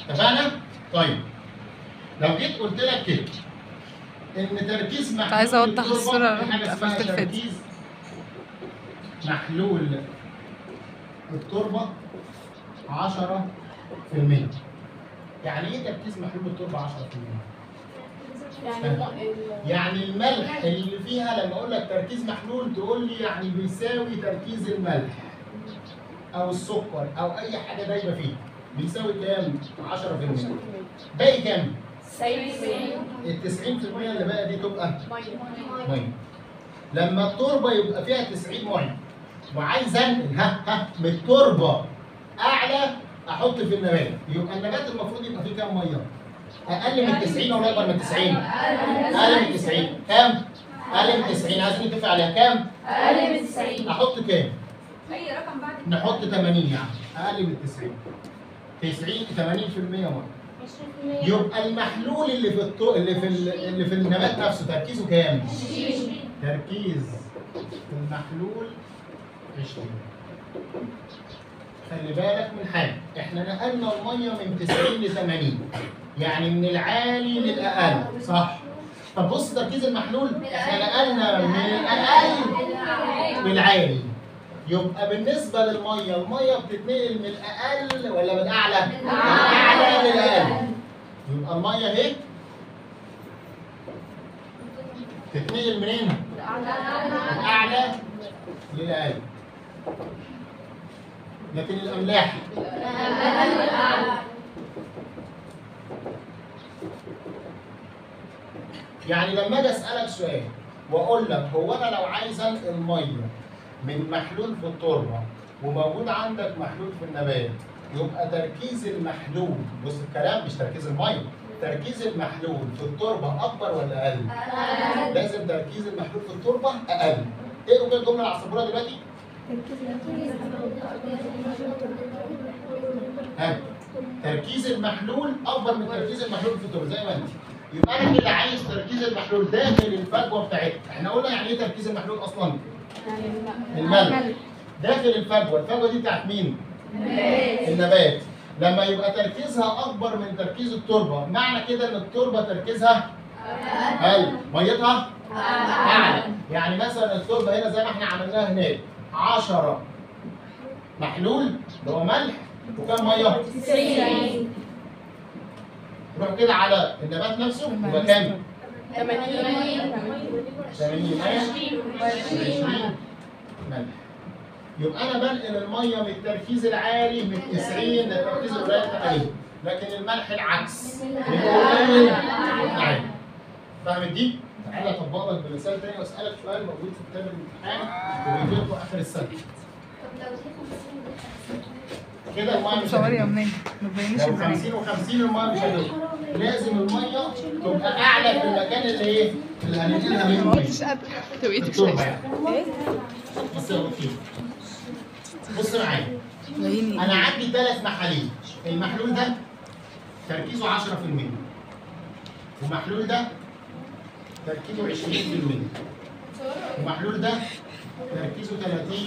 اتفقنا؟ طيب لو جيت قلت لك كده ان تركيز محلول عايزة أوضح التربة الصورة، في حاجه رحت اسمها قفلت الفيديو. تركيز محلول التربه 10% يعني ايه تركيز محلول التربه 10%؟ يعني ال- يعني الملح اللي فيها لما اقول لك تركيز محلول تقول لي يعني بيساوي تركيز الملح او السكر او اي حاجه دايبه فيه بيساوي كام؟ 10% باقي كام؟ ال 90% اللي باقي دي تبقى ميه لما التربه يبقى فيها 90 ميه وعايز انقل ها ها من التربه اعلى احط في النبات يبقى النبات المفروض يبقى فيه كام ميه؟ اقل من 90 ولا اكبر من 90 اقل من 90 كام اقل من 90 عايزين نتفق عليها كام اقل من 90 احط كام اي رقم بعد نحط 80 يعني اقل من 90 90 80% ميه يبقى المحلول اللي في الطو... اللي في ال... اللي في النبات نفسه تركيزه كام تركيز المحلول 20 خلي بالك من حاجه احنا نقلنا الميه من 90 ل 80 يعني من العالي للاقل صح طب بص تركيز المحلول احنا نقلنا من الاقل للعالي يبقى بالنسبه للميه الميه بتتنقل من الاقل ولا من الاعلى؟ من الاعلى للاقل يبقى الميه اهي تتنقل منين؟ من الاعلى للاقل لكن الاملاح يعني لما اجي اسالك سؤال واقول لك هو انا لو عايز انقل ميه من محلول في التربه وموجود عندك محلول في النبات يبقى تركيز المحلول بص الكلام مش تركيز الميه تركيز المحلول في التربه اكبر ولا اقل؟ لازم تركيز المحلول في التربه اقل اقروا كده الجمله على السبوره دلوقتي ها تركيز المحلول اكبر من تركيز المحلول في التربه زي ما انت يبقى انا كده عايز تركيز المحلول داخل الفجوه بتاعتها احنا قلنا يعني ايه تركيز المحلول اصلا الملح داخل الفجوه الفجوه دي بتاعت مين النبات لما يبقى تركيزها اكبر من تركيز التربه معنى كده ان التربه تركيزها اقل ميتها اعلى يعني مثلا التربه هنا زي ما احنا عملناها هناك 10 محلول اللي هو ملح وكام ميه 90 روح كده على النبات نفسه يبقى كام 80 80 ميه 20 ملح يبقى انا بنقل الميه من التركيز العالي من 90 للتركيز القليل 80 لكن الملح العكس من القليل للعالي فاهم دي؟ تعالى اطبق لك بمثال تاني واسالك سؤال موجود في كتاب الامتحان وبيجي لكم اخر السنه كده الميه مش صوري يا هتجيب. منى ما تبينيش لو البنات 50 و50 الميه مش هتجيب. لازم الميه تبقى اعلى في المكان اللي ايه؟ اللي هننقلها ما منه قلتش قادرة تبقى ايدك التربه شايفة يعني بص يا وكيل بص معايا بايني انا عندي ثلاث محاليل المحلول ده تركيزه 10% ومحلول ده تركيزه 20% ومحلول ده تركيزه 30